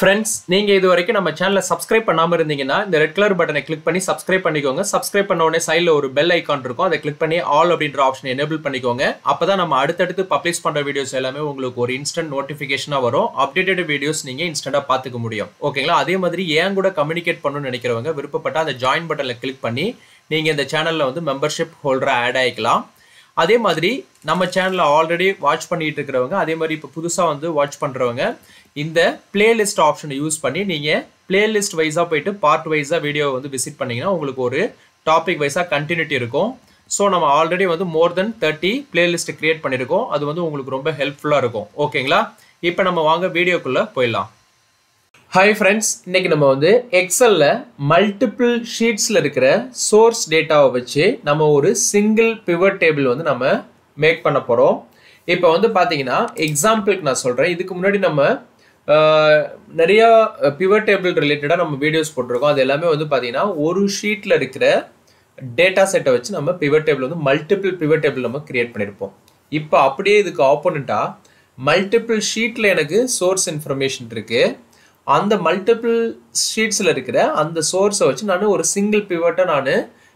friends நீங்கள் இது வரைக்கும் நம்ம சேனலை சப்ஸ்கிரைப் பண்ணாமல் இருந்தீங்கன்னா இந்த ரெட் கலர் பட்டனை கிளிக் பண்ணி சப்ஸ்கிரைப் பண்ணிக்கோங்க சப்ஸ்கிரைப் பண்ண உடனே சைடில் ஒரு பெல் ஐக்கான் இருக்கும் அதை கிளிக் பண்ணி ஆல் அப்படின்ற ஆப்ஷனை எனேபிள் பண்ணிக்கோங்க அப்போ தான் நம்ம அடுத்தடுத்து பப்ளிஷ் பண்ணுற வீடியோஸ் எல்லாமே உங்களுக்கு ஒரு இன்ஸ்டன்ட் நோட்டிஃபிகேஷனாக வரும் அப்டேட்டட் வீடியோஸ் நீங்கள் இன்ஸ்டண்ட்டாக பார்த்துக்க முடியும் ஓகேங்களா அதே மாதிரி ஏன் கூட கம்யூனிகேட் பண்ணணும்னு நினைக்கிறவங்க விருப்பப்பட்ட அந்த ஜாயின் பட்டனில் கிளிக் பண்ணி நீங்கள் இந்த சேனலில் வந்து மெம்பர்ஷிப் ஹோல்டராக ஆட் ஆகிக்கலாம் அதே மாதிரி நம்ம சேனலை ஆல்ரெடி வாட்ச் பண்ணிட்டு இருக்கிறவங்க அதே மாதிரி இப்போ புதுசாக வந்து வாட்ச் பண்ணுறவங்க இந்த பிளேலிஸ்ட் ஆப்ஷனை யூஸ் பண்ணி நீங்கள் பிளேலிஸ்ட் வைஸாக போயிட்டு பார்ட் வைஸாக வீடியோவை வந்து விசிட் பண்ணிங்கன்னா உங்களுக்கு ஒரு டாபிக் வைஸாக கண்டினியூட்டி இருக்கும் ஸோ நம்ம ஆல்ரெடி வந்து more than thirty playlist create பண்ணியிருக்கோம் அது வந்து உங்களுக்கு ரொம்ப ஹெல்ப்ஃபுல்லாக இருக்கும் ஓகேங்களா இப்போ நம்ம வாங்க வீடியோக்குள்ளே போயிடலாம் ஹாய் ஃப்ரெண்ட்ஸ் இன்னைக்கு நம்ம வந்து எக்ஸலில் மல்டிபிள் ஷீட்ஸில் இருக்கிற சோர்ஸ் டேட்டாவை வச்சு நம்ம ஒரு சிங்கிள் பிவட் டேபிள் வந்து நம்ம மேக் பண்ண போகிறோம் இப்போ வந்து பார்த்தீங்கன்னா எக்ஸாம்பிளுக்கு நான் சொல்கிறேன் இதுக்கு முன்னாடி நம்ம ஆஹ், நிறைய பிவட் டேபிள் ரிலேட்டடாக நம்ம வீடியோஸ் போட்டிருக்கோம் அது எல்லாமே வந்து பார்த்தீங்கன்னா ஒரு ஷீட்டில் இருக்கிற டேட்டா செட்டை வச்சு நம்ம பிவட் டேபிள் வந்து மல்டிபிள் பிவட் டேபிள் நம்ம கிரியேட் பண்ணியிருப்போம் இப்போ அப்படியே இதுக்கு ஆப்போனண்ட்டாக மல்டிபிள் ஷீட்டில் எனக்கு சோர்ஸ் இன்ஃபர்மேஷன் இருக்குது அந்த மல்டிபிள் ஷீட்ஸில் இருக்கிற அந்த சோர்ஸை வச்சு நான் ஒரு சிங்கிள் பிவட்டை நான்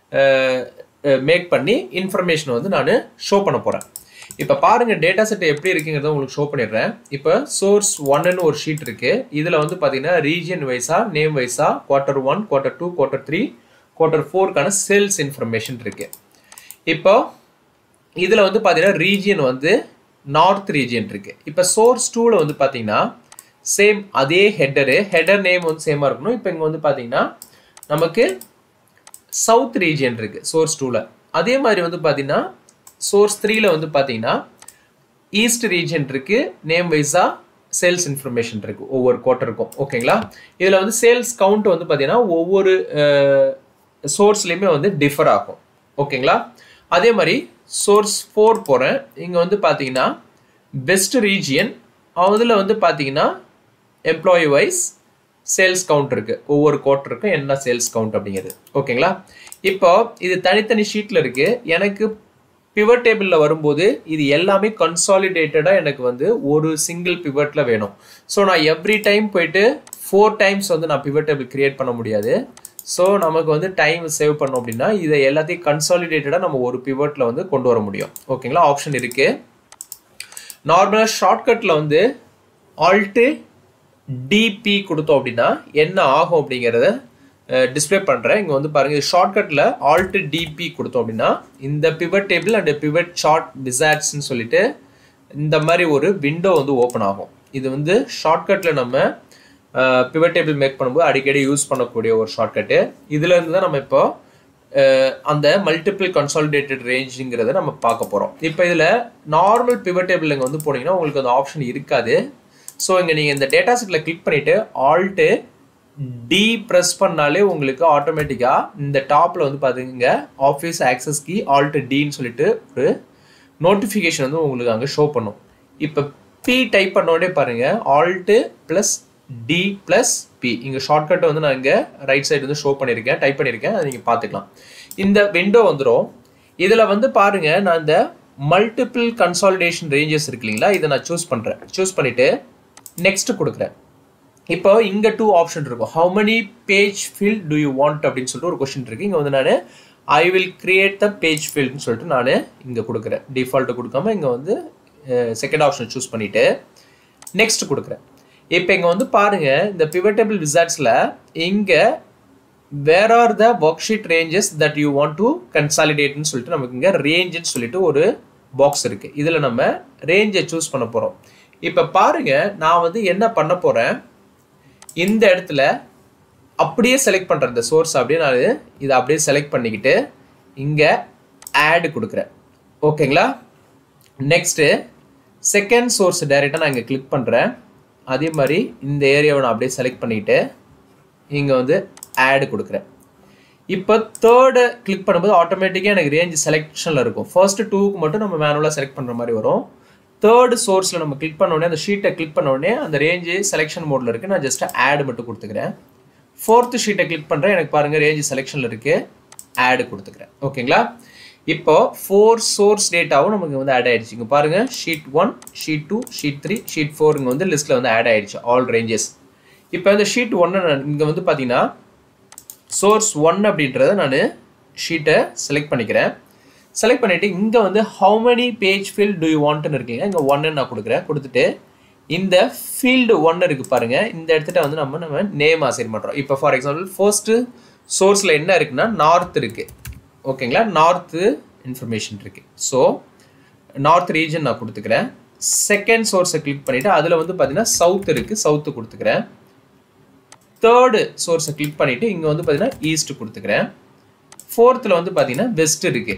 மேக் பண்ணி இன்ஃபர்மேஷன் வந்து நான் ஷோ பண்ண போகிறேன் இப்போ பாருங்கள் டேட்டா செட் எப்படி இருக்குங்கிறத உங்களுக்கு ஷோ பண்ணிடுறேன் இப்போ சோர்ஸ் ஒன்னு ஒரு ஷீட் இருக்குது இதில் வந்து பார்த்தீங்கன்னா ரீஜியன் வைஸா நேம் வைஸா quarter one quarter two quarter three quarter ஃபோருக்கான சேல்ஸ் இன்ஃபர்மேஷன் இருக்குது இப்போ இதில் வந்து பார்த்தீங்கன்னா ரீஜியன் வந்து நார்த் ரீஜியன் இருக்கு இப்போ சோர்ஸ் டூவில் வந்து பார்த்தீங்கன்னா சேம் அதே ஹெட்டரு ஹெடர் நேம் வந்து சேமாக இருக்கணும் இப்போ இங்கே வந்து பார்த்தீங்கன்னா நமக்கு சவுத் ரீஜியன் இருக்கு சோர்ஸ் டூவில் அதே மாதிரி வந்து பார்த்தீங்கன்னா சோர்ஸ் த்ரீல வந்து பார்த்தீங்கன்னா ஈஸ்ட் ரீஜன் இருக்கு நேம் வைஸா சேல்ஸ் இன்ஃபர்மேஷன் இருக்கு ஒவ்வொரு குவார்ட்டருக்கும் ஓகேங்களா இதில் வந்து சேல்ஸ் கவுண்ட் வந்து பார்த்தீங்கன்னா ஒவ்வொரு சோர்ஸ்லையுமே வந்து டிஃபர் ஆகும் ஓகேங்களா அதே மாதிரி சோர்ஸ் ஃபோர் போகிறேன் இங்கே வந்து பார்த்தீங்கன்னா பெஸ்ட் ரீஜியன் அதில் வந்து பார்த்தீங்கன்னா எம்ப்ளாயி வைஸ் சேல்ஸ் கவுண்ட் இருக்கு ஒவ்வொரு குவார்ட்டருக்கும் என்ன சேல்ஸ் கவுண்ட் அப்படிங்கிறது ஓகேங்களா இப்போ இது தனித்தனி ஷீட்டில் இருக்கு எனக்கு பிவட் டேபிளில் வரும்போது இது எல்லாமே கன்சாலிடேட்டடாக எனக்கு வந்து ஒரு சிங்கிள் பிவட்டில் வேணும் ஸோ நான் எவ்ரி டைம் போயிட்டு ஃபோர் டைம்ஸ் வந்து நான் பிவட் டேபிள் கிரியேட் பண்ண முடியாது ஸோ நமக்கு வந்து டைம் சேவ் பண்ணோம் அப்படின்னா இதை எல்லாத்தையும் கன்சாலிடேட்டடாக நம்ம ஒரு பிவட்டில் வந்து கொண்டு வர முடியும் ஓகேங்களா ஆப்ஷன் இருக்குது நார்மலாக ஷார்ட்கட்டில் வந்து ஆல்ட்டு டிபி கொடுத்தோம் அப்படின்னா என்ன ஆகும் அப்படிங்கிறத டிஸ்ப்ளே பண்ணுறேன் இங்கே வந்து பாருங்கள் ஷார்ட்கட்டில் ஆல்ட்டு டிபி கொடுத்தோம் அப்படின்னா இந்த pivot table and pivot chart விசாட்ஸ்ன்னு சொல்லிட்டு இந்த மாதிரி ஒரு விண்டோ வந்து ஓப்பன் ஆகும் இது வந்து ஷார்ட்கட்டில் நம்ம பிவட் டேபிள் மேக் பண்ணும்போது அடிக்கடி யூஸ் பண்ணக்கூடிய ஒரு ஷார்ட்கட்டு இதுல இருந்து தான் நம்ம இப்போ அஹ், அந்த மல்டிபிள் கன்சாலிடேட்டட் ரேஞ்சுங்கிறத நம்ம பார்க்க போகிறோம் இப்போ இதில் நார்மல் பிவட் டேபிள் இங்கே வந்து போனீங்கன்னா உங்களுக்கு அந்த ஆப்ஷன் இருக்காது ஸோ இங்கே நீங்கள் இந்த டேட்டா செட்டில் கிளிக் பண்ணிவிட்டு ஆல்ட்டு டி ப்ரெஸ் பண்ணாலே உங்களுக்கு ஆட்டோமேட்டிக்காக இந்த டாப்பில் வந்து பார்த்துங்க ஆஃபீஸ் ஆக்சஸ் கீ ஆல்ட்டு டின்னு சொல்லிட்டு ஒரு நோட்டிஃபிகேஷன் வந்து உங்களுக்கு அங்கே ஷோ பண்ணும் இப்போ பி டைப் பண்ண உடனே பாருங்க alt plus D plus P இங்கே ஷார்ட்கட்டை வந்து நான் இங்கே ரைட் சைடு வந்து ஷோ பண்ணியிருக்கேன் டைப் பண்ணியிருக்கேன் அதை நீங்கள் பார்த்துக்கலாம் இந்த விண்டோ வந்துடும் இதில் வந்து பாருங்க நான் இந்த மல்டிபிள் கன்சாலிடேஷன் ரேஞ்சஸ் இருக்கு இல்லைங்களா இதை நான் சூஸ் பண்ணுறேன் சூஸ் பண்ணிவிட்டு நெக்ஸ்ட் கொடுக்குறேன் இப்போ இங்கே டூ ஆப்ஷன் இருக்கும் how many page field do you want அப்படின்னு சொல்லிட்டு ஒரு கொஸ்டின் இருக்கு இங்கே வந்து நான் I will create the page ஃபீல்ட்னு சொல்லிட்டு நான் இங்கே கொடுக்குறேன் டிஃபால்ட்டு கொடுக்காம இங்கே வந்து செகண்ட் ஆப்ஷன் சூஸ் பண்ணிவிட்டு நெக்ஸ்ட் கொடுக்குறேன் இப்போ இங்கே வந்து பாருங்க இந்த பிவட்டபிள் விசார்ட்ஸில் இங்கே where are the worksheet ranges that you want to கன்சாலிடேட்னு சொல்லிட்டு நமக்கு இங்கே ரேஞ்சுன்னு சொல்லிட்டு ஒரு பாக்ஸ் இருக்கு இதில் நம்ம ரேஞ்சை சூஸ் பண்ண போகிறோம் இப்போ பாருங்க நான் வந்து என்ன பண்ண போகிறேன் இந்த இடத்துல அப்படியே செலக்ட் பண்ணுறேன் இந்த சோர்ஸ் அப்படியே நான் இதை அப்படியே செலக்ட் பண்ணிக்கிட்டு இங்கே ஆட் கொடுக்குறேன் ஓகேங்களா நெக்ஸ்ட்டு செகண்ட் சோர்ஸ் டைரெக்டாக நான் இங்கே கிளிக் பண்ணுறேன் அதே மாதிரி இந்த ஏரியாவை நான் அப்படியே செலக்ட் பண்ணிக்கிட்டு இங்கே வந்து ஆட் கொடுக்குறேன் இப்போ தேர்டு கிளிக் பண்ணும்போது ஆட்டோமேட்டிக்காக எனக்கு ரேஞ்ச் செலெக்ஷனில் இருக்கும் ஃபர்ஸ்ட் டூக்கு மட்டும் நம்ம மேனுவலாக செலக்ட் பண்ணுற மாதிரி வரும் தேர்டு சோர்ஸில் நம்ம கிளிக் பண்ண உடனே அந்த ஷீட்டை கிளிக் பண்ண உடனே அந்த ரேஞ்சு செலெக்ஷன் மோடில் இருக்குது நான் ஜஸ்ட் ஆட் மட்டும் கொடுத்துக்கிறேன் ஃபோர்த்து ஷீட்டை கிளிக் பண்ணுறேன் எனக்கு பாருங்கள் ரேஞ்சு செலெக்ஷனில் இருக்குது ஆட் கொடுத்துக்கிறேன் ஓகேங்களா இப்போ ஃபோர் சோர்ஸ் டேட்டாவும் நமக்கு வந்து ஆட் ஆயிடுச்சு இங்கே பாருங்க sheet one sheet two sheet three sheet four இங்கே வந்து லிஸ்ட்டில் வந்து ஆட் ஆயிடுச்சு ஆல் ரேஞ்சஸ் இப்போ இந்த ஷீட் ஒன்று இங்கே வந்து பார்த்தீங்கன்னா சோர்ஸ் ஒன் அப்படின்றத நான் ஷீட்டை செலக்ட் பண்ணிக்கிறேன் செலக்ட் பண்ணிவிட்டு இங்கே வந்து how many page field do you வாண்ட்னு இருக்கீங்க இங்கே ஒன்னு நான் கொடுக்குறேன் கொடுத்துட்டு இந்த ஃபீல்டு ஒன்று இருக்குது பாருங்கள் இந்த இடத்துல வந்து நம்ம நம்ம நேம் அசைன் பண்ணுறோம் இப்போ ஃபார் எக்ஸாம்பிள் ஃபர்ஸ்ட்டு சோர்ஸில் என்ன இருக்குன்னா நார்த் இருக்குது ஓகேங்களா நார்த்து இன்ஃபர்மேஷன் இருக்குது ஸோ நார்த் ரீஜன் நான் கொடுத்துக்கிறேன் செகண்ட் சோர்ஸை கிளிக் பண்ணிவிட்டு அதில் வந்து பார்த்தீங்கன்னா சவுத் இருக்குது சவுத்து கொடுத்துக்கிறேன் தேர்டு சோர்ஸை கிளிக் பண்ணிவிட்டு இங்கே வந்து பார்த்தீங்கன்னா ஈஸ்ட் கொடுத்துக்கிறேன் ஃபோர்த்தில் வந்து பார்த்தீங்கன்னா வெஸ்ட் இருக்குது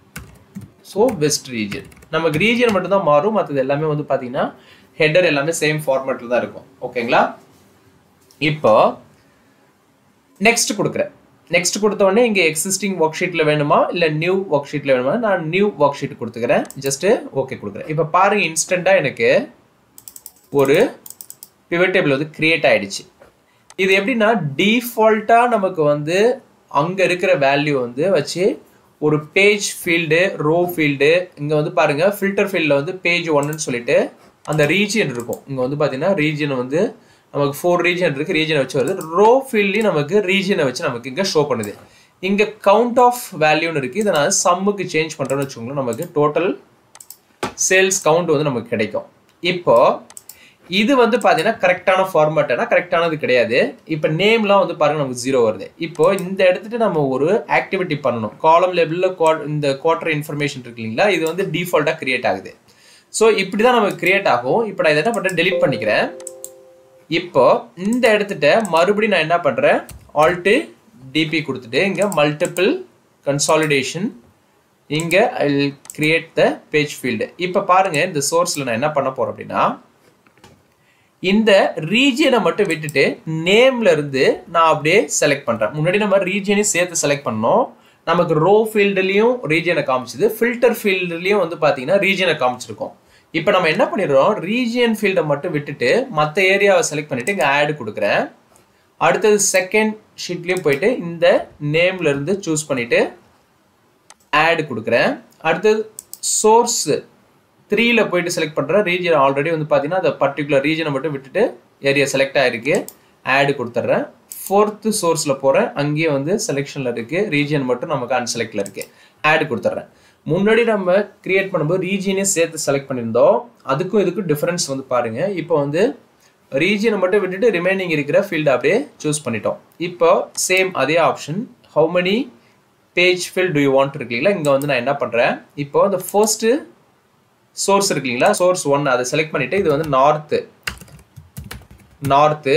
ஸோ வெஸ்ட் ரீஜன் நமக்கு ரீஜன் மட்டும்தான் மாறும் மற்றது எல்லாமே வந்து பார்த்தீங்கன்னா ஹெடர் எல்லாமே சேம் ஃபார்மேட்டில் தான் இருக்கும் ஓகேங்களா இப்போ நெக்ஸ்ட் கொடுக்குறேன் நெக்ஸ்ட் கொடுத்த உடனே இங்கே எக்ஸிஸ்டிங் ஒர்க் ஷீட்டில் வேணுமா இல்லை நியூ ஒர்க் ஷீட்டில் வேணுமா நான் நியூ ஒர்க் ஷீட் கொடுத்துக்கிறேன் ஜஸ்ட்டு ஓகே கொடுக்குறேன் இப்போ பாருங்க இன்ஸ்டண்ட்டாக எனக்கு ஒரு பிவட் டேபிள் வந்து கிரியேட் ஆயிடுச்சு இது எப்படின்னா டிஃபால்ட்டாக நமக்கு வந்து அங்கே இருக்கிற வேல்யூ வந்து வச்சு ஒரு பேஜ் ஃபீல்டு ரோ ஃபீல்டு இங்கே வந்து பாருங்கள் ஃபில்டர் ஃபீல்டில் வந்து பேஜ் ஒன்றுன்னு சொல்லிட்டு அந்த ரீஜியன் இருக்கும் இங்கே வந்து பார்த்தீங்கன்னா ரீஜியன் வந்து நமக்கு ஃபோர் ரீஜன் இருக்குது ரீஜனை வச்சு வருது ரோ ஃபீல்ட்லேயும் நமக்கு ரீஜனை வச்சு நமக்கு இங்கே ஷோ பண்ணுது இங்கே கவுண்ட் ஆஃப் வேல்யூன்னு இருக்குது இதை நான் சம்முக்கு சேஞ்ச் பண்ணுறேன்னு வச்சுக்கோங்களேன் நமக்கு டோட்டல் சேல்ஸ் கவுண்ட் வந்து நமக்கு கிடைக்கும் இப்போ இது வந்து பார்த்தீங்கன்னா கரெக்டான ஃபார்மேட்னா கரெக்டானது கிடையாது இப்போ நேம்லாம் வந்து பாருங்க நமக்கு ஜீரோ வருது இப்போ இந்த இடத்துட்டு நம்ம ஒரு ஆக்டிவிட்டி பண்ணணும் காலம் லெவலில் இந்த குவார்டர் இன்ஃபர்மேஷன் இருக்கு இல்லைங்களா இது வந்து டிஃபால்ட்டாக கிரியேட் ஆகுது ஸோ இப்படி தான் நமக்கு கிரியேட் ஆகும் இப்போ நான் இதை என்ன பண்ணுறேன் டெலிட் பண்ணிக்கிறேன் இப்போ இந்த இடத்துட்ட மறுபடியும் நான் என்ன பண்ணுறேன் ஆல்ட்டு டிபி கொடுத்துட்டு இங்கே மல்டிபிள் கன்சாலிடேஷன் இங்கே I create the page field இப்போ பாருங்கள் இந்த சோர்ஸில் நான் என்ன பண்ண போகிறேன் அப்படின்னா இந்த ரீஜியனை மட்டும் விட்டுட்டு நேம்ல இருந்து நான் அப்படியே செலக்ட் பண்றேன் முன்னாடி நம்ம ரீஜியனையும் சேர்த்து செலக்ட் பண்ணோம் நமக்கு ரோ ஃபீல்டுலையும் ரீஜியனை காமிச்சுது ஃபில்டர் ஃபீல்டுலையும் வந்து பார்த்தீங்கன்னா ரீஜியனை காமிச்சிருக்கோம் இப்போ நம்ம என்ன பண்ணிடுறோம் ரீஜியன் ஃபீல்டை மட்டும் விட்டுட்டு மற்ற ஏரியாவை செலக்ட் பண்ணிட்டு இங்கே ஆடு கொடுக்குறேன் அடுத்தது செகண்ட் ஷீட்லேயும் போயிட்டு இந்த நேம்ல இருந்து சூஸ் பண்ணிட்டு ஆடு கொடுக்குறேன் அடுத்தது சோர்ஸ் த்ரீல போயிட்டு செலக்ட் பண்ணுறேன் ரீஜன் ஆல்ரெடி வந்து பார்த்தீங்கன்னா அந்த பர்டிகுலர் ரீஜனை மட்டும் விட்டுட்டு ஏரியா செலக்ட் ஆயிருக்கு ஆடு கொடுத்துட்றேன் ஃபோர்த்து சோர்ஸில் போகிறேன் அங்கேயே வந்து செலெக்ஷனில் இருக்குது ரீஜன் மட்டும் நமக்கு அன்செலக்டில் இருக்குது ஆடு கொடுத்துட்றேன் முன்னாடி நம்ம கிரியேட் பண்ணும்போது ரீஜியனே சேர்த்து செலக்ட் பண்ணியிருந்தோம் அதுக்கும் இதுக்கும் டிஃப்ரென்ஸ் வந்து பாருங்கள் இப்போ வந்து ரீஜியனை மட்டும் விட்டுட்டு ரிமைனிங் இருக்கிற ஃபீல்டு அப்படியே சூஸ் பண்ணிட்டோம் இப்போ சேம் அதே option how many page field do you want இருக்கு இல்லைங்களா இங்கே வந்து நான் என்ன பண்ணுறேன் இப்போ அந்த ஃபர்ஸ்ட்டு சோர்ஸ் இருக்கு இல்லைங்களா சோர்ஸ் ஒன் அதை செலக்ட் பண்ணிட்டு இது வந்து நார்த்து நார்த்து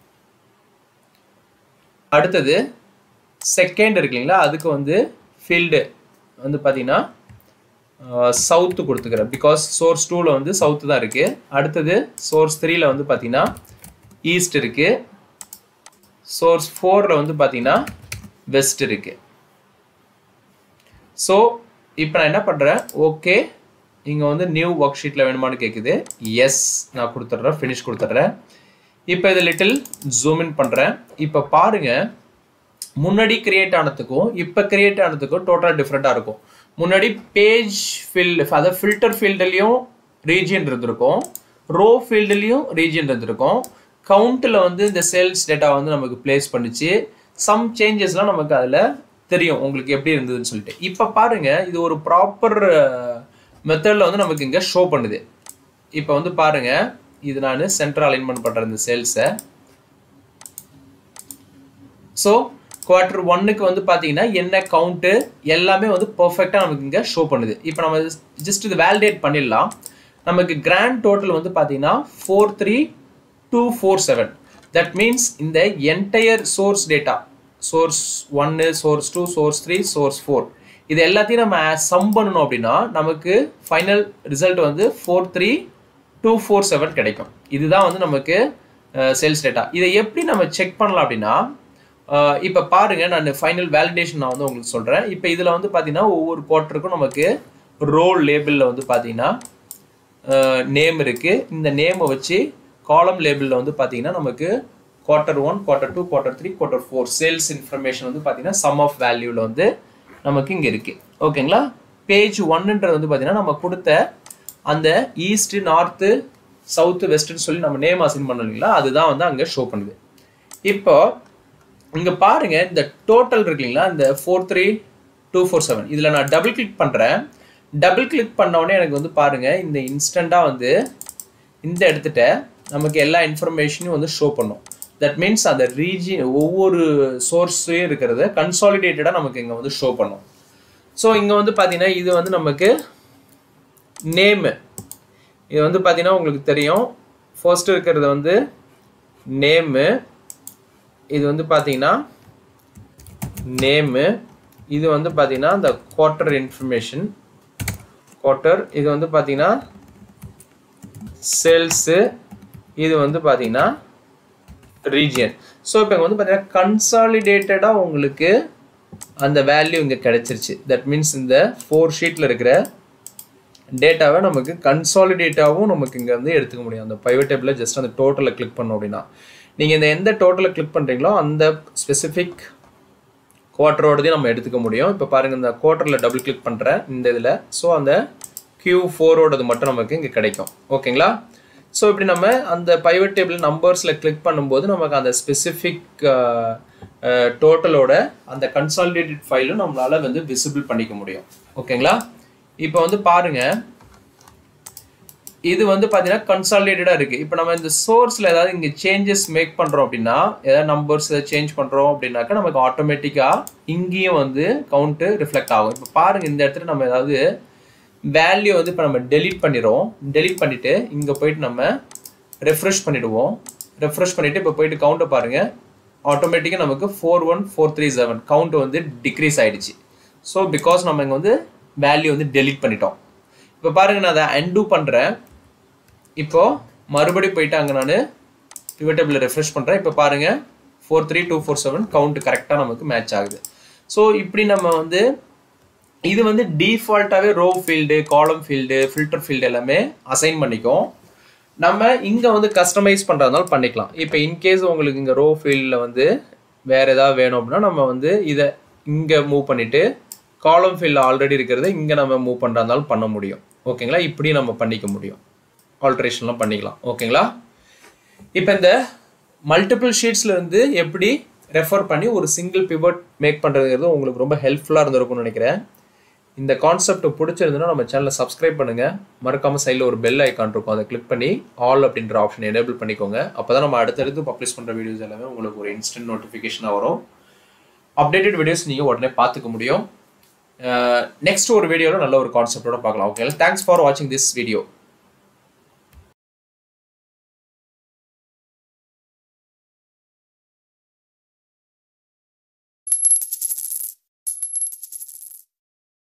அடுத்தது செகண்ட் இருக்கு இல்லைங்களா அதுக்கு வந்து ஃபீல்டு வந்து பார்த்தீங்கன்னா சவுத்து கொடுத்துக்கிறேன் பிகாஸ் சோர்ஸ் டூவில் வந்து சவுத்து தான் இருக்குது அடுத்தது சோர்ஸ் த்ரீல வந்து பார்த்தீங்கன்னா ஈஸ்ட் இருக்குது சோர்ஸ் ஃபோரில் வந்து பார்த்தீங்கன்னா வெஸ்ட் இருக்குது ஸோ இப்போ நான் என்ன பண்ணுறேன் ஓகே இங்கே வந்து நியூ ஒர்க் ஷீட்டில் வேணுமான்னு கேட்குது எஸ் நான் கொடுத்துட்றேன் ஃபினிஷ் கொடுத்துட்றேன் இப்போ இது லிட்டில் ஜூம் இன் பண்ணுறேன் இப்போ பாருங்கள் முன்னாடி கிரியேட் ஆனதுக்கும் இப்போ கிரியேட் ஆனதுக்கும் டோட்டலாக டிஃப்ரெண்ட்டாக இருக்கும் முன்னாடி பேஜ் ஃபீல்டு அதாவது ஃபில்டர் ஃபீல்டுலேயும் ரீஜியன் இருந்திருக்கும் ரோ ஃபீல்டுலேயும் ரீஜியன் இருந்திருக்கும் கவுண்ட்டில் வந்து இந்த சேல்ஸ் டேட்டா வந்து நமக்கு பிளேஸ் பண்ணிச்சு சம் சேஞ்சஸ்லாம் நமக்கு அதில் தெரியும் உங்களுக்கு எப்படி இருந்ததுன்னு சொல்லிட்டு இப்போ பாருங்க இது ஒரு ப்ராப்பர் மெத்தடில் வந்து நமக்கு இங்கே ஷோ பண்ணுது இப்போ வந்து பாருங்க இது நான் சென்ட்ரல் அலைன்மெண்ட் பண்ணுறேன் இந்த சேல்ஸை ஸோ குவார்டர் ஒன்னுக்கு வந்து பார்த்தீங்கன்னா என்ன கவுண்ட்டு எல்லாமே வந்து பர்ஃபெக்டாக நமக்கு இங்கே ஷோ பண்ணுது இப்போ நம்ம ஜஸ்ட் இது வேலிடேட் பண்ணிடலாம் நமக்கு கிராண்ட் டோட்டல் வந்து பார்த்தீங்கன்னா four three two four seven that means இந்த என்டையர் சோர்ஸ் டேட்டா சோர்ஸ் ஒன்று source two source three source four இது எல்லாத்தையும் நம்ம சம் பண்ணணும் அப்படின்னா நமக்கு ஃபைனல் ரிசல்ட் வந்து four three two four seven கிடைக்கும் இதுதான் வந்து நமக்கு சேல்ஸ் டேட்டா இதை எப்படி நம்ம செக் பண்ணலாம் அப்படின்னா இப்போ பாருங்க நான் ஃபைனல் வேலிடேஷன் நான் வந்து உங்களுக்கு சொல்கிறேன் இப்போ இதில் வந்து பார்த்தீங்கன்னா ஒவ்வொரு குவார்ட்டருக்கும் நமக்கு ரோல் லேபிளில் வந்து பார்த்தீங்கன்னா நேம் இருக்குது இந்த நேமை வச்சு காலம் லேபிளில் வந்து பார்த்தீங்கன்னா நமக்கு quarter one quarter two quarter three quarter four sales information வந்து பார்த்தீங்கன்னா சம் ஆஃப் வேல்யூவில் வந்து நமக்கு இங்கே இருக்குது ஓகேங்களா பேஜ் ஒன்னுன்றது வந்து பார்த்தீங்கன்னா நம்ம கொடுத்த அந்த ஈஸ்ட்டு நார்த்து சவுத் வெஸ்ட்னு சொல்லி நம்ம நேம் அசைன் பண்ணோம் இல்லைங்களா அதுதான் வந்து அங்கே ஷோ பண்ணுது இப்போ இங்கே பாருங்க இந்த டோட்டல் இருக்கு இல்லைங்களா இந்த four three two four seven இதில் நான் டபுள் கிளிக் பண்ணுறேன் டபுள் கிளிக் பண்ண உடனே எனக்கு வந்து பாருங்க இந்த இன்ஸ்டண்ட்டாக வந்து இந்த இடத்துட்ட நமக்கு எல்லா இன்ஃபர்மேஷனையும் வந்து ஷோ பண்ணும் தட் மீன்ஸ் அந்த ரீஜியன் ஒவ்வொரு சோர்ஸையும் இருக்கிறத கன்சாலிடேட்டடாக நமக்கு இங்கே வந்து ஷோ பண்ணும் ஸோ இங்கே வந்து பார்த்தீங்கன்னா இது வந்து நமக்கு நேமு இது வந்து பார்த்தீங்கன்னா உங்களுக்கு தெரியும் ஃபர்ஸ்ட் இருக்கிறது வந்து நேமு இது வந்து பார்த்தீங்கன்னா நேமு இது வந்து பார்த்தீங்கன்னா இந்த குவார்ட்டர் இன்ஃபர்மேஷன் குவார்ட்டர் இது வந்து பார்த்தீங்கன்னா சேல்ஸு இது வந்து பார்த்தீங்கன்னா ரீஜியன் ஸோ இப்போ இங்கே வந்து பார்த்தீங்கன்னா கன்சாலிடேட்டடாக உங்களுக்கு அந்த வேல்யூ இங்கே கிடைச்சிருச்சு தட் மீன்ஸ் இந்த ஃபோர் ஷீட்டில் இருக்கிற டேட்டாவை நமக்கு கன்சாலிடேட்டாகவும் நமக்கு இங்கே வந்து எடுத்துக்க முடியும் அந்த பைவட் டேபிளில் ஜஸ்ட் அந்த டோட்டலை கிளிக் பண்ணோம் அப்படின்னா நீங்கள் இந்த எந்த டோட்டலை கிளிக் பண்ணுறீங்களோ அந்த ஸ்பெசிஃபிக் குவார்ட்டரோடதையும் நம்ம எடுத்துக்க முடியும் இப்போ பாருங்கள் இந்த குவார்ட்டரில் டபுள் கிளிக் பண்ணுறேன் இந்த இதில் ஸோ அந்த கியூ ஃபோரோடது மட்டும் நமக்கு இங்கே கிடைக்கும் ஓகேங்களா ஸோ இப்படி நம்ம அந்த பைவட் டேபிள் நம்பர்ஸில் கிளிக் பண்ணும்போது நமக்கு அந்த ஸ்பெசிஃபிக் டோட்டலோட அந்த கன்சாலிடேட்டட் ஃபைலும் நம்மளால் வந்து விசிபிள் பண்ணிக்க முடியும் ஓகேங்களா இப்போ வந்து பாருங்க இது வந்து பார்த்தீங்கன்னா கன்சாலிடேட்டடாக இருக்குது இப்போ நம்ம இந்த சோர்ஸில் ஏதாவது இங்கே சேஞ்சஸ் மேக் பண்ணுறோம் அப்படின்னா ஏதாவது நம்பர்ஸ் ஏதாவது சேஞ்ச் பண்ணுறோம் அப்படின்னாக்கா நமக்கு ஆட்டோமேட்டிக்காக இங்கேயும் வந்து கவுண்ட்டு ரிஃப்ளெக்ட் ஆகும் இப்போ பாருங்கள் இந்த இடத்துல நம்ம ஏதாவது வேல்யூ வந்து இப்போ நம்ம டெலீட் பண்ணிடுறோம் டெலீட் பண்ணிவிட்டு இங்கே போயிட்டு நம்ம ரெஃப்ரெஷ் பண்ணிவிடுவோம் ரெஃப்ரெஷ் பண்ணிவிட்டு இப்போ போயிட்டு கவுண்ட்டை பாருங்கள் ஆட்டோமேட்டிக்காக நமக்கு four one four three seven count வந்து டிக்ரீஸ் ஆகிடுச்சு ஸோ பிகாஸ் நம்ம இங்கே வந்து வேல்யூ வந்து டெலீட் பண்ணிட்டோம் இப்போ பாருங்கள் நான் அதை அன்டூ பண்ணுறேன் இப்போது மறுபடியும் போயிட்டு அங்கே நான் பிவட்டபிள் ரெஃப்ரெஷ் பண்ணுறேன் இப்போ பாருங்கள் four three two four seven count கரெக்டாக நமக்கு மேட்ச் ஆகுது ஸோ இப்படி நம்ம வந்து இது வந்து டிஃபால்ட்டாகவே row field column field filter field எல்லாமே அசைன் பண்ணிக்கும் நம்ம இங்கே வந்து கஸ்டமைஸ் பண்ணுறதுனால பண்ணிக்கலாம் இப்போ இன்கேஸ் உங்களுக்கு இங்கே ரோ ஃபீல்டில் வந்து வேறு ஏதாவது வேணும் அப்படின்னா நம்ம வந்து இதை இங்கே மூவ் பண்ணிவிட்டு காலம் ஃபீல்டில் ஆல்ரெடி இருக்கிறத இங்கே நம்ம மூவ் பண்ணுறதுனாலும் பண்ண முடியும் ஓகேங்களா இப்படி நம்ம பண்ணிக்க முடியும் ஆல்ட்ரேஷன்லாம் பண்ணிக்கலாம் ஓகேங்களா இப்போ இந்த மல்டிபிள் ஷீட்ஸில் இருந்து எப்படி ரெஃபர் பண்ணி ஒரு சிங்கிள் பிவட் மேக் பண்ணுறதுங்கிறது உங்களுக்கு ரொம்ப ஹெல்ப்ஃபுல்லாக இருந்திருக்கும்னு நினைக்கிறேன் இந்த கான்செப்ட் பிடிச்சிருந்ததுன்னா நம்ம சேனலை சப்ஸ்கிரைப் பண்ணுங்கள் மறக்காமல் சைடில் ஒரு பெல் ஐக்கான் இருக்கும் அதை கிளிக் பண்ணி ஆல் அப்படின்ற ஆப்ஷன் எனேபிள் பண்ணிக்கோங்க அப்போ தான் நம்ம அடுத்தடுத்து பப்ளிஷ் பண்ணுற வீடியோஸ் எல்லாமே உங்களுக்கு ஒரு இன்ஸ்டன்ட் நோட்டிஃபிகேஷனாக வரும் அப்டேட்டட் வீடியோஸ் நீங்கள் உடனே பார்த்துக்க முடியும் நெக்ஸ்ட் ஒரு வீடியோவில் நல்ல ஒரு கான்செப்டோட பார்க்கலாம் ஓகே தேங்க்ஸ் ஃபார் வாட்சிங் திஸ் வீடியோ